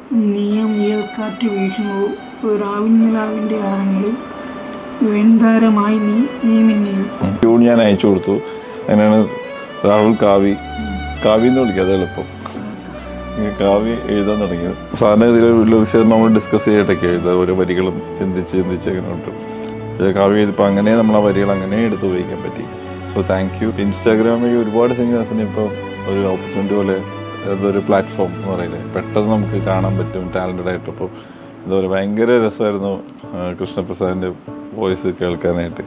നീയം നിഴൽക്കാറ്റ് വീശുമോ രാവിൻ നിലാവിൻ്റെ ആറങ്ങളിൽ വെൺതാരമായി നീ നീ മിന്നിയോ ട്യൂൺ ഞാൻ അയച്ചു കൊടുത്തു അങ്ങനെയാണ് രാഹുൽ കാവി കാവി എന്ന് വിളിക്കുക അത് എളുപ്പം ഇങ്ങനെ കാവി എഴുതാൻ തുടങ്ങിയത് സാറിന് ഇതിൽ ലിറിക്സ് നമ്മൾ ഡിസ്കസ് ചെയ്തിട്ടൊക്കെ എഴുതുക ഓരോ വരികളും ചിന്തിച്ച് ചിന്തിച്ച് അങ്ങനെ ഉണ്ട് പക്ഷേ കാവ്യ എഴുതിയപ്പോൾ അങ്ങനെ നമ്മൾ ആ വരികൾ അങ്ങനെ എടുത്ത് ഉപയോഗിക്കാൻ പറ്റി സോ താങ്ക് യു ഇൻസ്റ്റാഗ്രാമിൽ ഒരുപാട് സിംഗേഴ്സിന് ഇപ്പോൾ ഒരു ഓപ്പർച്യൂണിറ്റി പോലെ അതൊരു പ്ലാറ്റ്ഫോം എന്ന് പറയുന്നത് പെട്ടെന്ന് നമുക്ക് കാണാൻ പറ്റും ടാലൻറ്റഡ് ആയിട്ട് അപ്പോൾ ഇതുപോലെ ഭയങ്കര രസമായിരുന്നു ആ, കൃഷ്ണപ്രസാദിൻ്റെ വോയിസ് കേൾക്കാനായിട്ട്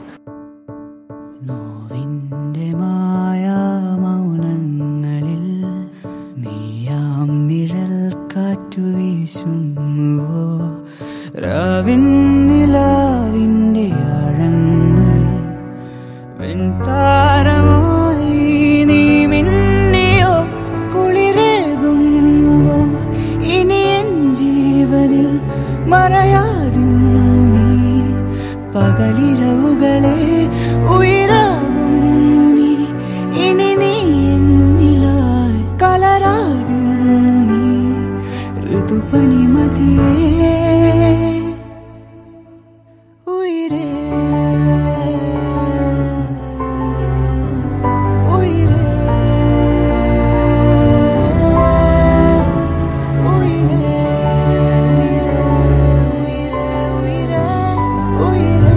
നോവിൻ്റെ മായാ മൗനങ്ങളിൽ നീയാം നിഴൽ കാറ്റു വീശുന്നുവോ രാവിൻ നിലാവിൻ്റെ ആഴങ്ങളിൽ വെൺതാരമായി നീ മിന്നിയോ കുളിരേകുന്നുവോ ഇനി എൻ ജീവനിൽ മറയാതിന്നു നീ പകലിരവുകളെ ഉയരാകുന്നു നീ ഇനി നീ എന്നിലായി കലരാകുന്നു നീ ഋതുപനി മതിയേ ഉയരേ ഉയരേ ഉയരേ ഉയരേ ഉയരേ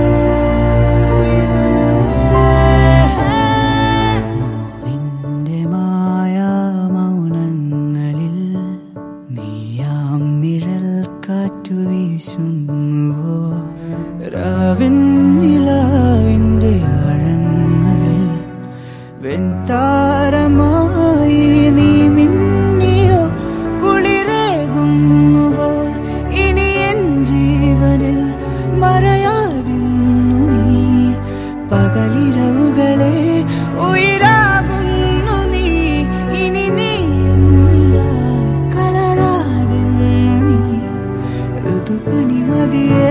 നോവിൻ്റെ മായാ മൗനങ്ങളിൽ നീയാം നിഴൽ കാറ്റു വീശുന്നുവോ രാവിൻ നിലാവിൻ്റെ ആഴങ്ങളിൽ വെൺതാരമായി നീ മിന്നിയോ കുളിരേകുന്നുവോ ഇനി എൻ ജീവനിൽ മറയാതിന്നു നീ പകലിരവുകളെ ഉയരാകുന്നു നീ ഇനി നീ എന്നിലായി കലരാതിന്നു നീ ഋതുപനി മതിയേ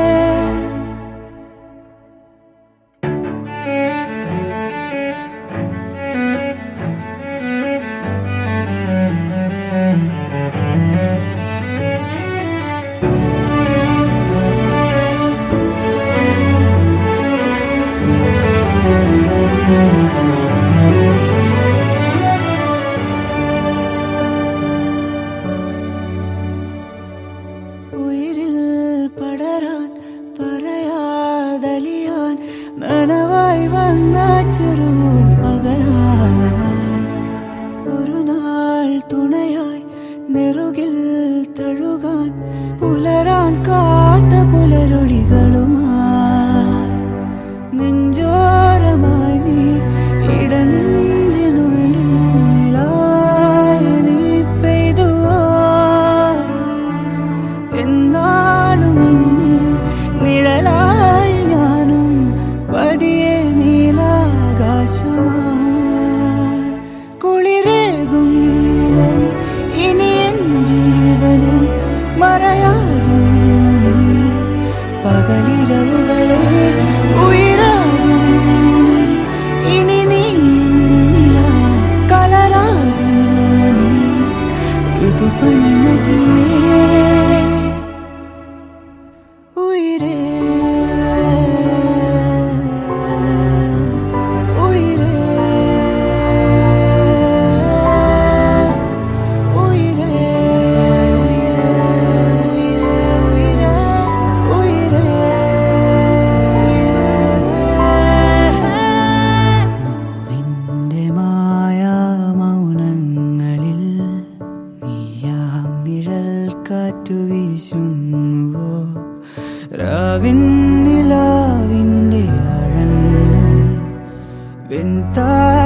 ഉയിരിൽ പടരാൻ പറയാതലിയാൻ നനവായി വന്ന ചെറു മകളായി ഒരു നാൾ തുണയായി നെറുകിൽ തഴുകാൻ പുലരാൻ കാത്ത പുലരൊളികളുമായി നെഞ്ചോരമായി നീ ഇടനെഞ്ചിനുള്ളിൽ നിലാവായി നീ പെയ്തുവോ എന്നാളും എന്നിൽ നിഴലായി ഞാനും പതിയെ നീലാകാശമായി കുളിരേകുന്നു ഇനി എൻ ജീവനിൽ മറയാകുന്നു നീ പകലിരവുകളെ ഉയരാകുന്നു നീ ഇനി നീ എന്നിലായി കലരാകുന്നു നീ ഋതുപനി മതിയേ ഉയരേ ഉയരേ ഉയരേ ഉയരേ ഉയരേ നോവിൻ്റെ മായാ മൗനങ്ങളിൽ നീയാം നിഴൽ കാറ്റു വീശുന്നുവോ രാവിൻ നിലാവിൻ്റെ ആഴങ്ങളിൽ വെൺതാ